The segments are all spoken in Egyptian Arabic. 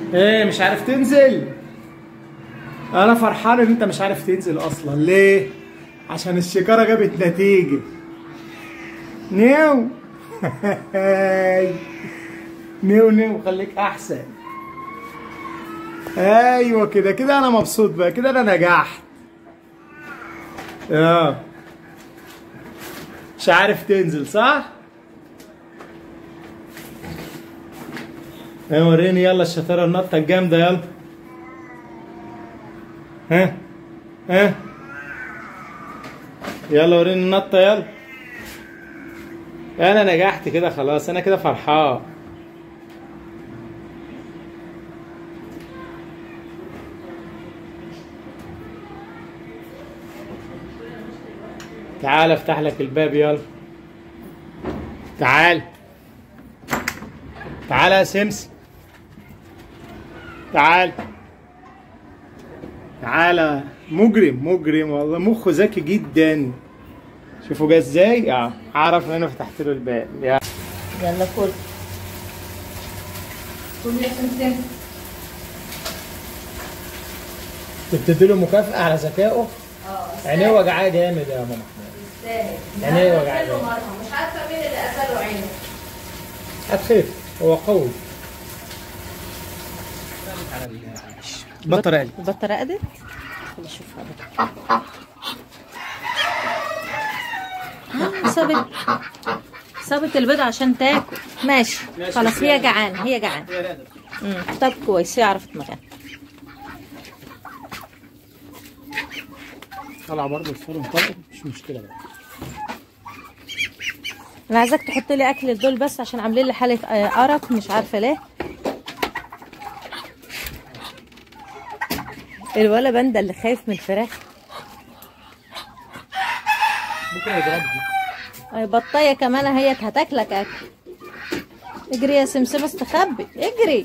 ايه مش عارف تنزل انا فرحان ان انت مش عارف تنزل اصلا ليه عشان الشكاره جابت نتيجه نيو نيو نيو خليك احسن ايوه كده كده انا مبسوط بقى كده انا نجحت اه مش عارف تنزل صح ايه وريني يلا الشطاره النطه الجامده يلا ها ها يلا وريني النطه يلا انا نجحت كده خلاص انا كده فرحان تعال افتح لك الباب يلا تعال تعال يا سمسم تعال تعال مجرم مجرم والله مخه ذكي جدا شوفوا جه ازاي اه عرف ان انا فتحت له الباب يا يلا كل كل يا سمسم تبتدي له مكافأة على ذكائه اه عينيه وجعاه جامد يا ماما احمد يستاهل عينيه وجعاه قتله جامد مرهم مش عارفه مين اللي قتله عينه هتخف هو قوي بطل قلب البطه رقدت خلي اشوفها بقى ها، سابت سابت البيض عشان تاكل ماشي ماشي. خلاص هي جعانه هي جعانه امم طب كويس هي عرفت مكان طلع برضه الفرن طلع مش مشكلة بقى انا عايزاك تحط لي اكل دول بس عشان عاملين لي حاله آه، ارق مش عارفه ليه الولا باندا اللي خايف من الفراخ ممكن يضربني آه، بطايه كمان هي هتاكلك اكل اجري يا سمسم استخبي اجري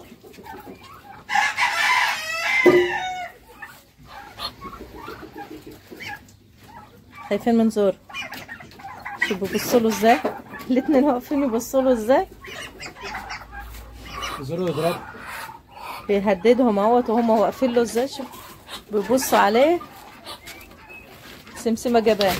خايفين من زور شوفوا بيبصوا له ازاي الاتنين واقفين يبصوا له ازاي زورو يضرب بيهددهم اهوت وهم واقفين له ازاي شوف بيبصوا عليه سمسمة جبان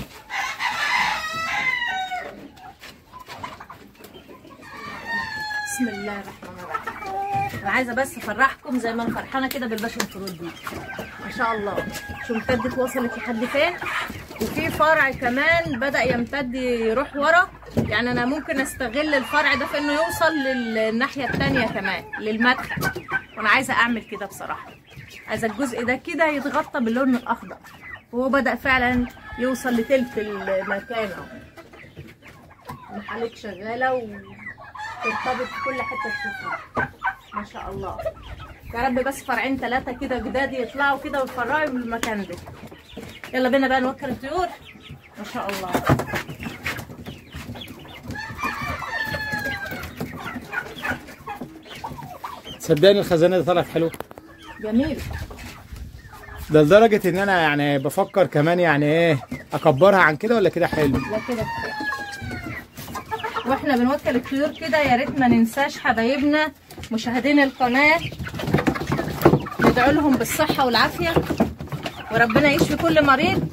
بسم الله الرحمن الرحيم انا عايزه بس افرحكم زي ما انا فرحانه كده بالباشا الفروت دي ما شاء الله شو امتدت وصلت لحد فين وفي فرع كمان بدا يمتد يروح ورا يعني انا ممكن استغل الفرع ده في انه يوصل للناحيه التانية كمان للمدخل وانا عايزه اعمل كده بصراحه عايزه الجزء ده كده يتغطى باللون الاخضر وهو بدا فعلا يوصل لتلت المكان اهو محلك شغاله وترتبط في كل حته تشوفها ما شاء الله يا رب بس فرعين ثلاثه كده جداد يطلعوا كده ويفرعوا من المكان ده يلا بينا بقى نوكل الطيور ما شاء الله صدقني الخزانة دي طلعت حلوة جميل ده لدرجة إن أنا يعني بفكر كمان يعني إيه أكبرها عن كده ولا كده حلو؟ لا كده واحنا بنوكل الطيور كده يا ريت ما ننساش حبايبنا مشاهدين القناه ندعو لهم بالصحه والعافيه وربنا يشفي كل مريض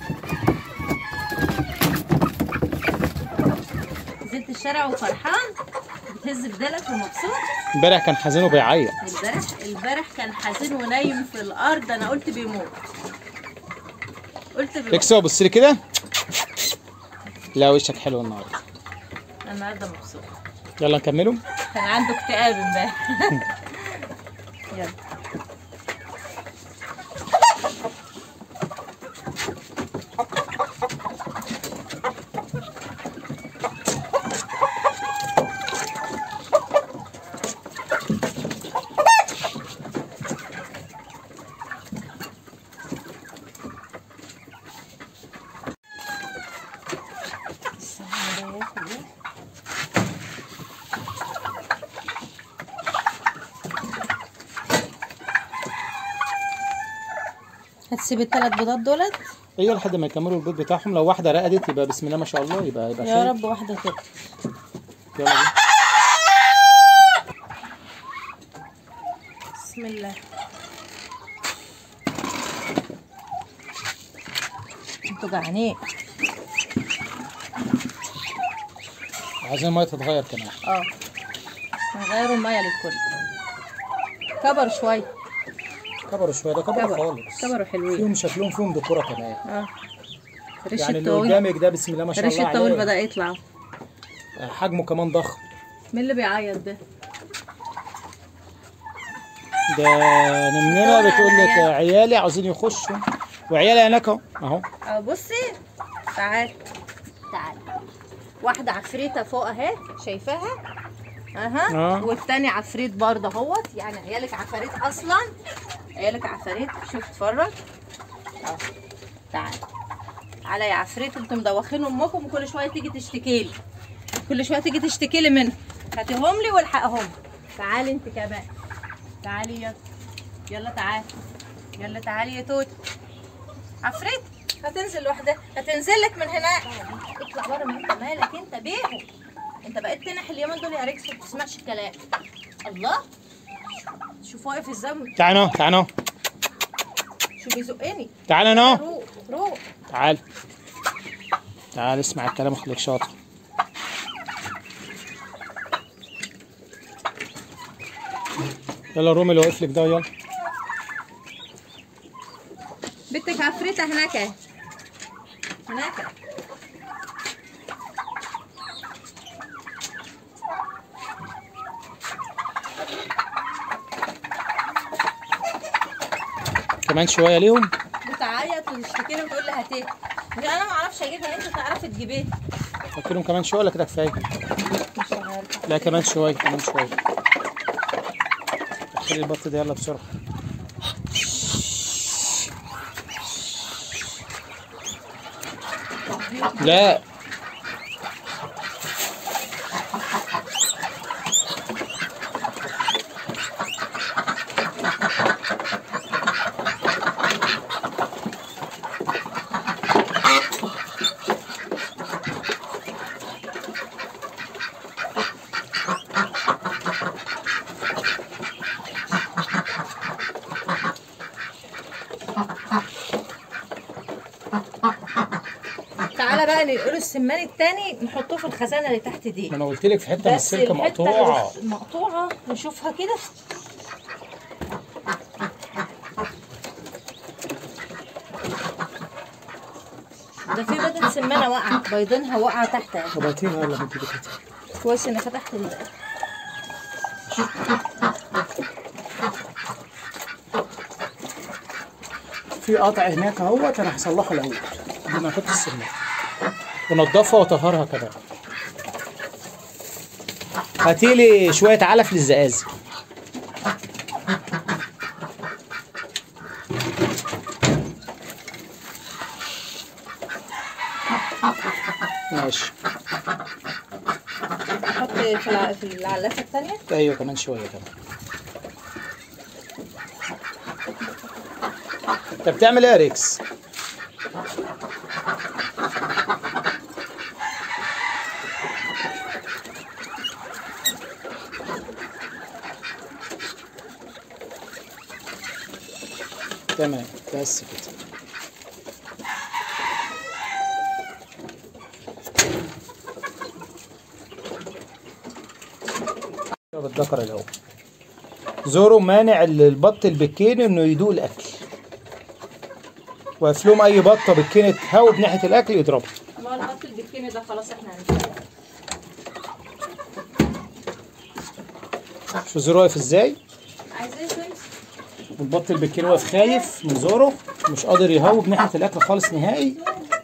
نزلت الشارع وفرحان بتهز بدلك ومبسوط امبارح كان حزين وبيعيط امبارح امبارح كان حزين ونايم في الارض انا قلت بيموت قلت بيموت اكسو بص لي كده لا وشك حلو النهارده أنا النهارده مبسوط يلا نكمله كان عنده اكتئاب امبارح يلا السلام عليكم. هتسيب الثلاث بيضات دولت ايوه لحد ما يكملوا البيض بتاعهم لو واحده رقدت يبقى بسم الله ما شاء الله يبقى يبقى يا خير. رب واحدة كده يلا بينا بسم الله انتوا جعانين عايزين الميه تتغير كمان اه هنغيروا الميه للكل كبر شويه كبروا شويه ده كبروا كبر خالص كبروا حلوين فيهم شكلهم فيهم ديكوره كمان اه ريش يعني اللي الطويل قدامك ده بسم الله ما شاء ريش الله الطويل عليه بدأ يطلع حجمه كمان ضخم مين اللي بيعيط ده؟ ده نمنمه دور بتقول على لك عيالي عاوزين يخشوا وعيالي هناك اهو اهو اه بصي تعال تعال واحدة عفريتة فوق اهي شايفاها؟ اها اه. والتاني عفريت برضه اهوت يعني عيالك عفاريت اصلا عيالك عفاريت شوف اتفرج اهو تعال تعالى يا عفريت انتوا مدوخين امكم وكل شويه تيجي تشتكي لي كل شويه تيجي تشتكي لي منها هاتيهم لي والحقهم تعالي انت كمان تعالي يلا يلا تعالي يلا تعالي يا توت عفريت هتنزل لوحدها هتنزل لك من هنا اطلع بره من انت مالك انت بيهم انت بقيت تنح اليومين دول يا ريكس ما بتسمعش الكلام الله شوف واقف ازاي تعال اهو تعال اهو شوف بيزقني تعال انا اهو روح روح تعال تعال اسمع الكلام وخليك شاطر يلا الرومي اللي واقف لك ده يلا بنتك عفريتة هناك اهي. هناك كمان شويه ليهم بتعيط وتشتكي لي وتقول لي هاتيه انا ما اعرفش اجيبها انت تعرفي تجيبيه فاكرهم كمان شويه ولا كده كفايه مش عارفه لا كمان شويه كمان شويه خلي البط ده يلا بسرعه لا تعالى بقى ننقله السمان التاني نحطه في الخزانه اللي تحت دي ما انا قلت لك في حته من بس السلك الحته مقطوعه اللي مقطوعه نشوفها كده ده في بيضة سمانة واقعة بيضينها واقعة تحت اهي. خبطيها يلا بنتي كده كويس اني فتحت ال- في قطع هناك اهوت انا هصلحه الاول قبل ما احط السمنه ونضفها وطهرها كمان هاتيلي شويه علف للزقازي ماشي احط في الع- في العلافة التانية ايوه كمان شويه كمان انت بتعمل ايه يا ريكس تمام بس كده بالذكر الاول زورو مانع البط البكيني انه يدوق الاكل واقف لهم اي بطه بكيني تهوب ناحيه الاكل يضربها ما البط البكيني ده خلاص احنا هنسيبه شوف زورو واقف ازاي عايزاه تمسك البط البكيني واقف خايف من زورو مش قادر يهوب ناحيه الاكل خالص نهائي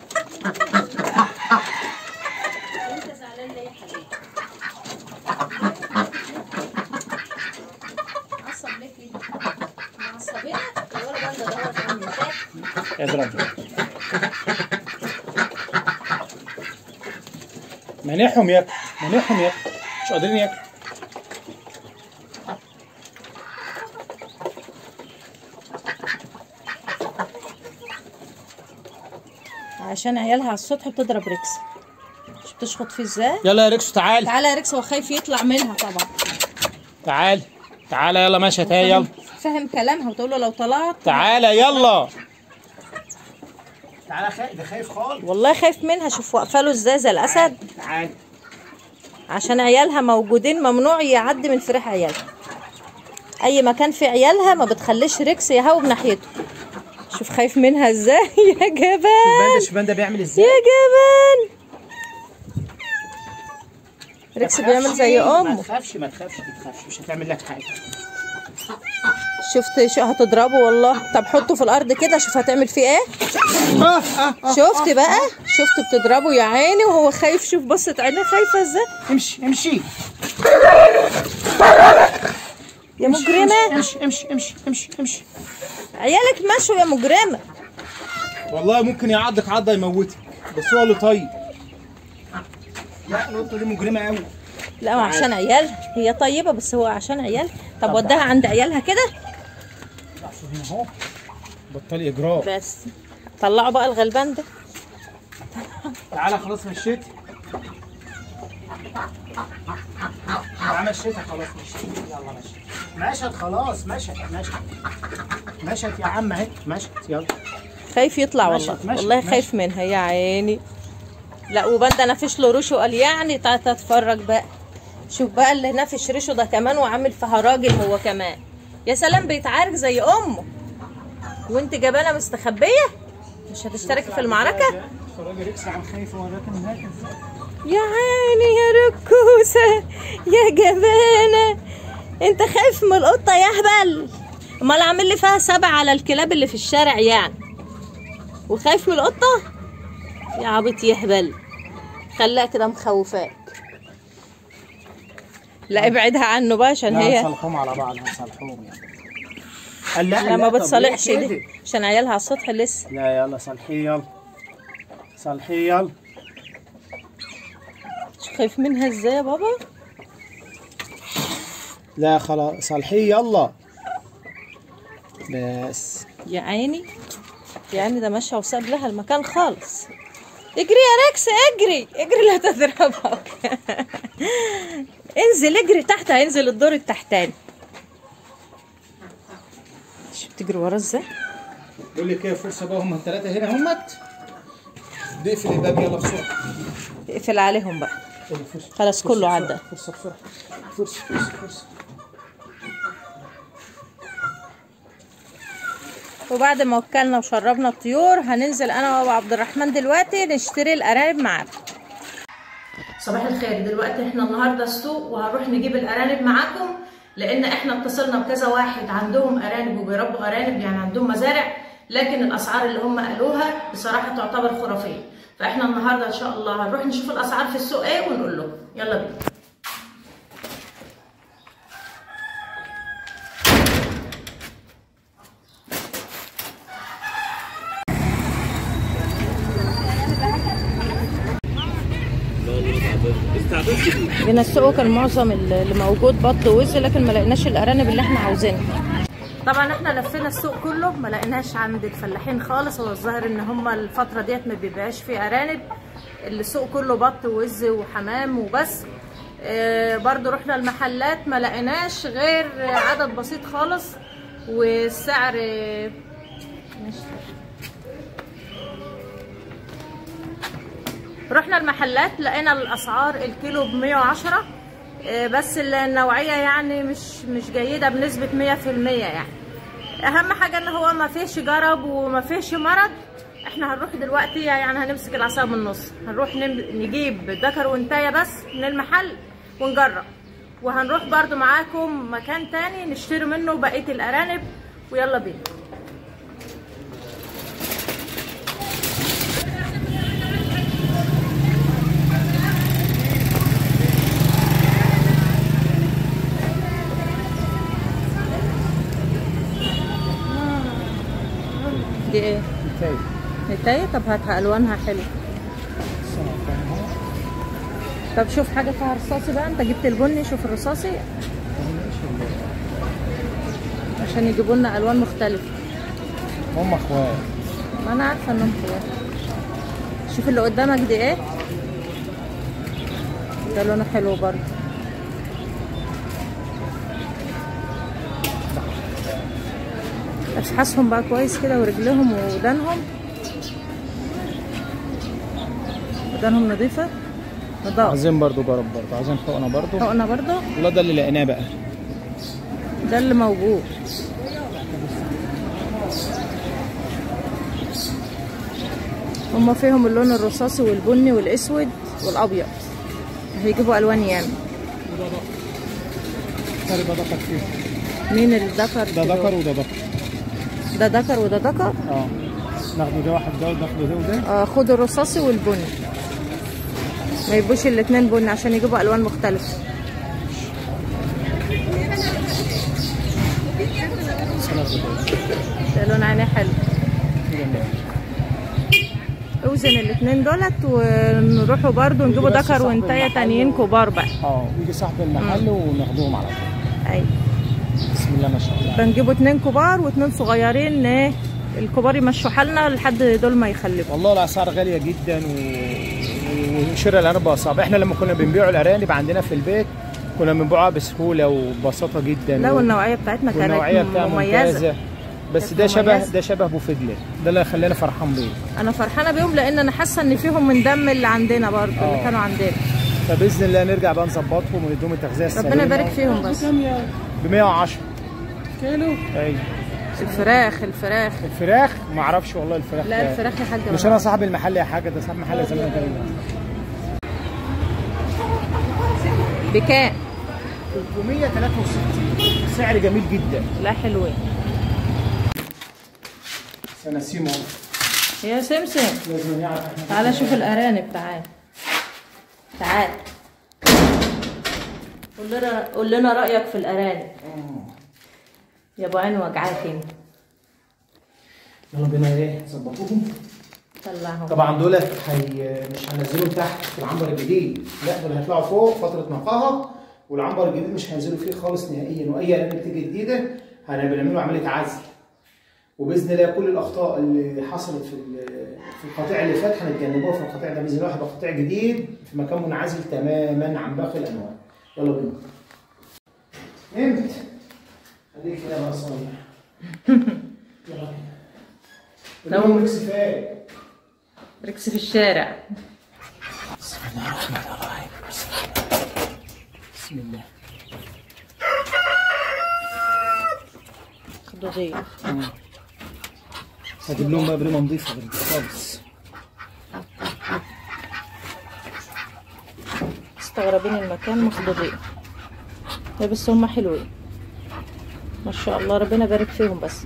انت زعلان ليه يا حبيبي عصب ليه كده معصبينك الولد ده دوت عني شايف اضرب مانعهم ياكل مانعهم ياكل مش قادرين ياكل عشان عيالها على السطح بتضرب ريكس مش بتشخط فيه ازاي يلا يا ريكسو تعال تعالى يا ريكس هو خايف يطلع منها طبعا تعال تعال يلا ماشي تعال يلا فاهم كلامها وتقول له لو طلعت تعالى يلا تعالى خايف ده خايف خالص والله خايف منها شوف واقفه له ازاي زي الاسد تعالى عشان عيالها موجودين ممنوع يعدي من فراح عيالها اي مكان في عيالها ما بتخليش ريكس يهوب ناحيته شوف خايف منها ازاي يا جبان باندا شوف باندا بيعمل ازاي يا جبان ريكس بيعمل زي ما امه تخافش ما تخافش ما تخافش مش هتعمل لك حاجه شفت شو هتضربه والله طب حطه في الارض كده شوف هتعمل فيه ايه آه آه آه. شفت بقى شفت بتضربه يا عيني وهو خايف شوف بصت عينيه خايفه ازاي امشي امشي يا مجرمه امشي امشي امشي امشي امشي عيالك مشوا يا مجرمه والله ممكن يعضك عضه يموتك بس هو اللي طيب لا القطه دي مجرمه قوي لا ما عشان عيالها هي طيبه بس هو عشان عيالها طب وداها عند عيالها كده هنا اهو بطلي اجراء بس طلعوا بقى الغلبان ده تعالى خلاص مشيت تعالى مشيت خلاص مشيت يلا مشيت مشت خلاص مشت مشت مشت يا عم اهي مشت يلا خايف يطلع مشت- والله مشت- والله مشت. خايف منها يا عيني لا وبدا نافش له ريشه قال يعني تعال تتفرج بقى شوف بقى اللي نافش ريشه ده كمان وعامل فيها راجل هو كمان يا سلام بيتعارك زي امه وانت جبانه مستخبيه مش هتشتركي في المعركه اتفرجي ريكس عم خايف وراك هناك ازاي يا عيني يا ركوسة يا جبانة انت خايف من القطة يا هبل امال عامل لي فيها سبع على الكلاب اللي في الشارع يعني وخايف من القطة يا عبيط يهبل خلاها كده مخوفاك لا ابعدها عنه بقى عشان لا هي هنصلحهم على بعض هنصلحهم يعني قال لا لا ما طب ليه بتصالحش كده؟ دي عشان عيالها على السطح لسه لا يلا صلحيه يلا صلحيه يلا شوف خايف منها ازاي يا بابا لا خلاص صلحيه يلا بس يا عيني يا عيني ده ماشيه وساب لها المكان خالص اجري يا ريكس اجري اجري لا تضربك انزل اجري تحت هينزل الدور التحتاني شوف بتجري وراه ازاي بقول لك ايه فرصه بقى هم الثلاثه هنا همت نقفل الباب يلا بسرعه اقفل عليهم بقى يلا فرصه خلاص كله عدى فرصه بسرعه فرصه فرصه فرصه وبعد ما وكلنا وشربنا الطيور هننزل انا وابو عبد الرحمن دلوقتي نشتري الارانب معانا صباح الخير دلوقتي احنا النهارده السوق وهنروح نجيب الارانب معاكم لان احنا اتصلنا بكذا واحد عندهم ارانب وبيربوا ارانب يعني عندهم مزارع لكن الاسعار اللي هم قالوها بصراحه تعتبر خرافيه فاحنا النهارده ان شاء الله هنروح نشوف الاسعار في السوق ايه ونقول لهم يلا بينا هنا السوق كان معظم اللي موجود بط ووز لكن ما لقيناش الارانب اللي احنا عاوزينها طبعا احنا لفينا السوق كله ما لقيناش عند الفلاحين خالص هو الظاهر ان هم الفتره ديت ما بيبيعش فيه ارانب السوق كله بط ووز وحمام وبس اه برضو رحنا المحلات ما لقيناش غير عدد بسيط خالص والسعر اه، ماشي رحنا المحلات لقينا الاسعار الكيلو ب 110 آه، بس النوعيه يعني مش مش جيده بنسبه 100% يعني اهم حاجه ان هو ما فيش جرب وما فيش مرض احنا هنروح دلوقتي يعني هنمسك العصا من النص هنروح نم- نجيب ذكر وانتايه بس من المحل ونجرب وهنروح برضو معاكم مكان تاني نشتري منه بقيه الارانب ويلا بينا دي ايه طيب نتاية طب هاتها الوانها حلو طب شوف حاجه فيها رصاصي بقى انت جبت البني شوف الرصاصي عشان يجيبوا لنا الوان مختلفه هم اخوات ما انا عارفه انهم خيار شوف اللي قدامك دي ايه ده لونه حلو برضه اشحاسهم بقى كويس كده ورجلهم ودانهم ودانهم نظيفة نضاف عايزين برضو جرب برضو عايزين حقنه برضو حقنة برضو والله ده اللي لقيناه بقى ده اللي موجود هما فيهم اللون الرصاصي والبني والاسود والابيض هيجيبوا الوان ياما ده ذكر فيه مين الذكر ده كده؟ ذكر وده ذكر ده ذكر وده ذكر اه ناخده ده واحد ده وناخده ده وده آه خدوا الرصاصي والبني ما يبقوش الاتنين بني عشان يجيبوا الوان مختلفه ده لون عينيه حلو اوزن الاتنين دولت ونروحوا برضو نجيبوا بس ذكر صاحب وانتايه المحل تانيين و- كبار بقى اه يجي صاحب المحل وناخدوهم على طول ايوه بسم الله ما شاء الله بنجيبوا اتنين كبار واتنين صغيرين ايه الكبار يمشوا حالنا لحد دول ما يخلفوا والله الاسعار غاليه جدا و... و- وشراء الارانب بقى صعب احنا لما كنا بنبيع الارانب عندنا في البيت كنا بنبيعها بسهوله وببساطه جدا لا و- والنوعيه بتاعتنا والنوعيه كانت بتاعها مميزه ممتازه بس كانت ده شبه مميزة. ده شبه بوفيدلي ده اللي خلاني فرحان بيه انا فرحانه بيهم لان انا حاسه ان فيهم من دم اللي عندنا برضه اللي آه. كانوا عندنا فباذن الله نرجع بقى نظبطهم ونديهم التغذيه السليمه ربنا يبارك فيهم بس ب 110 كيلو ايوه الفراخ الفراخ الفراخ ما اعرفش والله الفراخ لا ده- الفراخ يا حاجه مش انا صاحب المحل يا حاجه ده صاحب محل زمان كده بكام 363 سعر جميل جدا لا حلوين سنسيمو يا سمسم لازم يعرف احنا تعالى شوف الارانب تعال تعال قول لنا قول لنا رايك في الارانب يا ابو عين وجعاك انت يلا بينا ايه نظبطوهم طلعهم طبعا دول هي مش هنزلهم تحت في العنبر الجديد لا دول هيطلعوا فوق فتره نقاهه والعنبر الجديد مش هينزلوا فيه خالص نهائيا واي ارانب تيجي جديده هنعمل له عمليه عزل وباذن الله كل الاخطاء اللي حصلت في ال- في القطيع اللي فات هنتجنبوها في القطيع ده باذن الله هيبقى قطيع جديد في مكان منعزل تماما عن باقي الانواع يلا بينا نمت خليك كده بقى صايع يلا بينا لو- لو ميكس فات ركس في الشارع بسم الله الرحمن الرحيم بسم الله خدوا دي هجيب لهم بقى بريمه نظيفه غير خالص مستغربين المكان مخضوضين لا بس هم حلوين ما شاء الله ربنا يبارك فيهم بس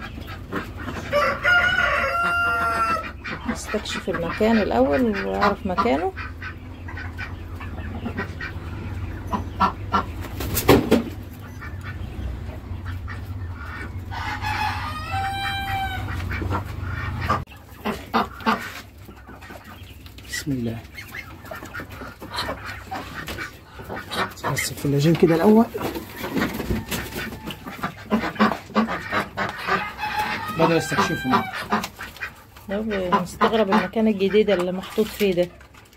نستكشف المكان الأول وأعرف مكانه بسم الله بس الفلاجين كده الاول بدأوا يستكشفوا ده مستغرب المكان الجديد اللي محطوط فيه ده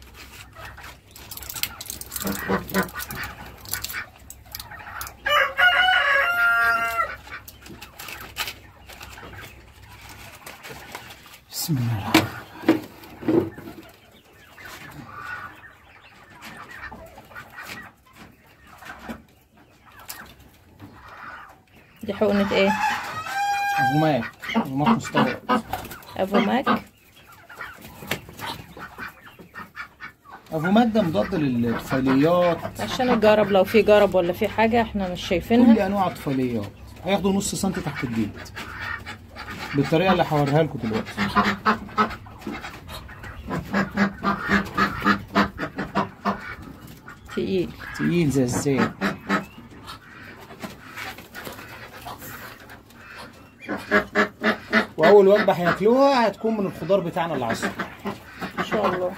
بسم الله الرحمن الرحيم دي حقنة ايه هجومات هجومات مستورد افوماك هجومات ده مضاد للطفيليات عشان الجرب لو في جرب ولا في حاجة احنا مش كل شايفينها انواع الطفيليات هياخدوا نص سنتي تحت الجلد بالطريقه اللي هوريها لكم دلوقتي تقيل تقيل زي الزيت واول وجبه هياكلوها هتكون من الخضار بتاعنا اللي على السطح ان شاء الله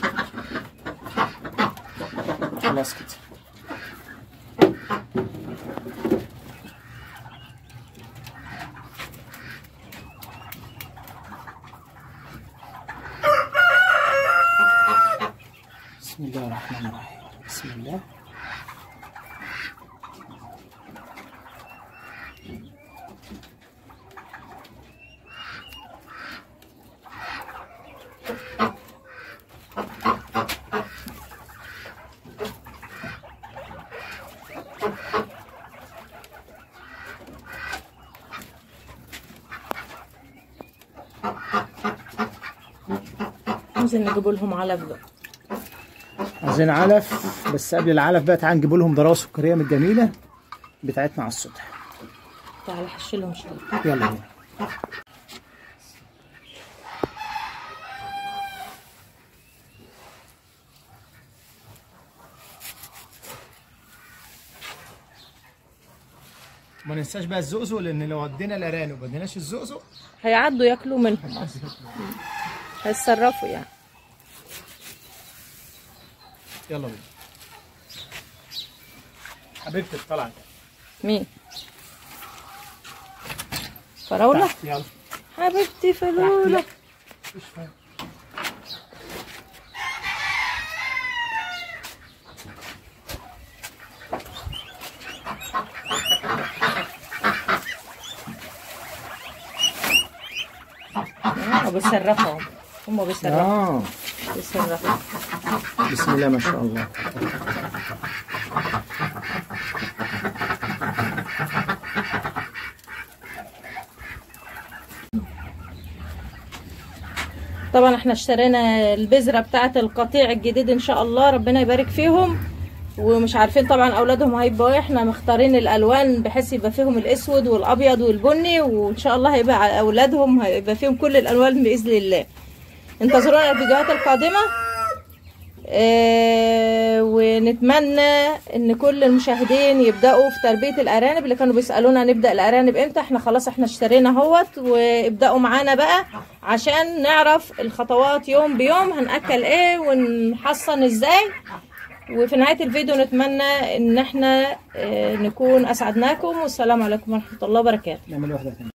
خلاص كده بسم الله الرحمن الرحيم بسم الله عايزين نجيب لهم علف بقى عايزين علف بس قبل العلف بقى تعال نجيب لهم ذراع سكريه من الجميله بتاعتنا على السطح تعالى حش لهم شويه يلا بينا ما ننساش بقى الزقزق لان لو ودينا الارانب وما وديناش الزقزق هيعدوا ياكلوا منهم اصلا هيتصرفوا يعني يلا بينا حبيبتي طلعت مين فراولة يلا حبيبتي فلولة مش فاهم هم بيصرفوا هم بيصرفوا اه بيصرفوا بسم الله ما شاء الله طبعا احنا اشترينا البذرة بتاعة القطيع الجديد ان شاء الله ربنا يبارك فيهم ومش عارفين طبعا اولادهم هيبقوا ايه احنا مختارين الالوان بحيث يبقى فيهم الاسود والابيض والبني وان شاء الله هيبقى على اولادهم هيبقى فيهم كل الالوان باذن الله انتظرونا الفيديوهات القادمة اه ونتمنى ان كل المشاهدين يبداوا في تربيه الارانب اللي كانوا بيسالونا نبدا الارانب امتى احنا خلاص احنا اشترينا اهوت وابداوا معانا بقى عشان نعرف الخطوات يوم بيوم هناكل ايه ونحصن ازاي وفي نهايه الفيديو نتمنى ان احنا اه نكون اسعدناكم والسلام عليكم ورحمه الله وبركاته نعمل واحده ثانيه